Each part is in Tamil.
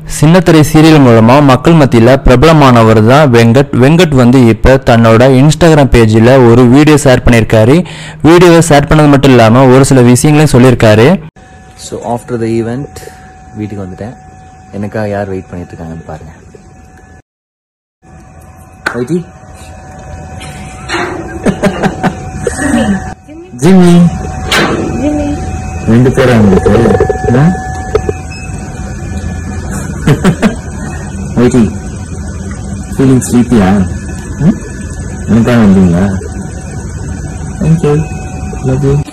சின்னத்திரை சீரியல் மூலமா மக்கள் மத்தியில பிரபலமானவர் தான் வெங்கட் வெங்கட் வந்து இப்ப தன்னோட இன்ஸ்டாகிராம் பேஜில் ஒரு வீடியோ ஷேர் பண்ணியிருக்காரு வீடியோவை ஷேர் பண்ணது மட்டும் இல்லாம ஒரு சில விஷயங்களையும் சொல்லியிருக்காரு ஸோ ஆஃப்டர் த ஈவெண்ட் வீட்டுக்கு வந்துட்டேன் எனக்காக யார் வெயிட் பண்ணிட்டு இருக்காங்கன்னு பாருங்க வைட்டி ஜிம்மி ரெண்டு பேரா உங்களுக்கு ஆ? வைட்டி ஃபீலிங் ஸ்லீப்பியா எனக்காக வந்தீங்களா தேங்க்யூ லவ் யூ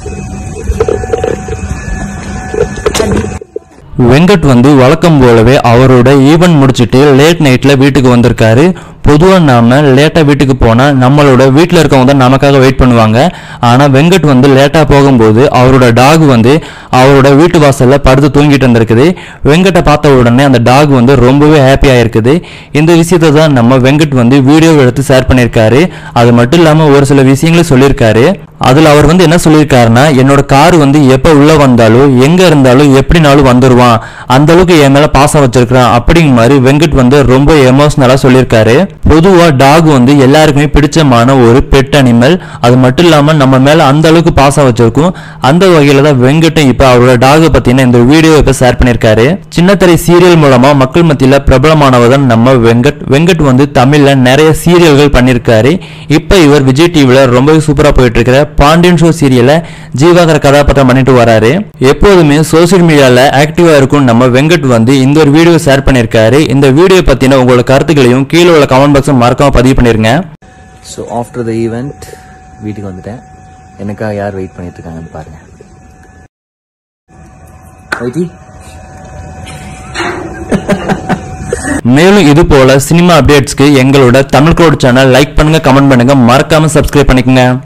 வெங்கட் வந்து வழக்கம் போலவே அவரோட ஈவென்ட் முடிச்சிட்டு லேட் நைட்ல வீட்டுக்கு வந்திருக்காரு பொதுவா நாம லேட்டா வீட்டுக்கு போனா நம்மளோட வீட்ல இருக்கவங்க தான் நமக்காக வெயிட் பண்ணுவாங்க ஆனா வெங்கட் வந்து லேட்டா போகும்போது அவரோட டாக் வந்து அவரோட வீட்டு வாசல்ல படுத்து தூங்கிட்டு இருந்திருக்குது வெங்கட்டை பார்த்த உடனே அந்த டாக் வந்து ரொம்பவே ஹாப்பியா இருக்குது இந்த விஷயத்தை தான் நம்ம வெங்கட் வந்து வீடியோ எடுத்து ஷேர் பண்ணியிருக்காரு அது மட்டும் இல்லாம ஒரு சில விஷயங்களும் சொல்லியிருக்காரு அதுல அவர் வந்து என்ன சொல்லியிருக்காருன்னா என்னோட கார் வந்து எப்ப உள்ள வந்தாலும் எங்க இருந்தாலும் எப்படினாலும் வந்துருவான் அந்த அளவுக்கு என் மேல பாசம் வச்சிருக்கான் அப்படிங்கிற மாதிரி வெங்கட் வந்து ரொம்ப எமோஷனலா சொல்லியிருக்காரு பொதுவா டாக் வந்து எல்லாருக்குமே பிடிச்சமான ஒரு பெட் அனிமல் அது மட்டும் இல்லாம நம்ம மேல அந்த அளவுக்கு பாசம் வச்சிருக்கும் அந்த வகையில தான் வெங்கட்டும் இப்ப அவரோட டாகை பத்தின இந்த வீடியோ இப்ப ஷேர் பண்ணியிருக்காரு சின்னத்திரை சீரியல் மூலமா மக்கள் மத்தியில பிரபலமானவர் தான் நம்ம வெங்கட் வெங்கட் வந்து தமிழ்ல நிறைய சீரியல்கள் பண்ணியிருக்காரு இப்ப இவர் விஜய் டிவில ரொம்பவே சூப்பரா போயிட்டு இருக்கிற பாண்டியன் ஷோ சீரியல்ல ஜீவாகர கதாபாத்திரம் பண்ணிட்டு வராரு எப்போதுமே சோசியல் மீடியால ஆக்டிவா இருக்கும் நம்ம வெங்கட் வந்து இந்த ஒரு வீடியோ ஷேர் பண்ணியிருக்காரு இந்த வீடியோ பத்தின உங்களோட கருத்துக்களையும் கீழே உள்ள கமெண்ட் பாக்ஸ் மறக்காம பதிவு பண்ணிருங்க ஸோ ஆஃப்டர் த ஈவெண்ட் வீட்டுக்கு வந்துட்டேன் எனக்காக யார் வெயிட் பண்ணிட்டு இருக்காங்கன்னு பாருங்க வைட்டி மேலும் இது போல சினிமா அப்டேட்ஸ்க்கு எங்களோட தமிழ் கோட் சேனல் லைக் பண்ணுங்க கமெண்ட் பண்ணுங்க மறக்காம சப்ஸ்கிரைப் பண்ணிக்கங்க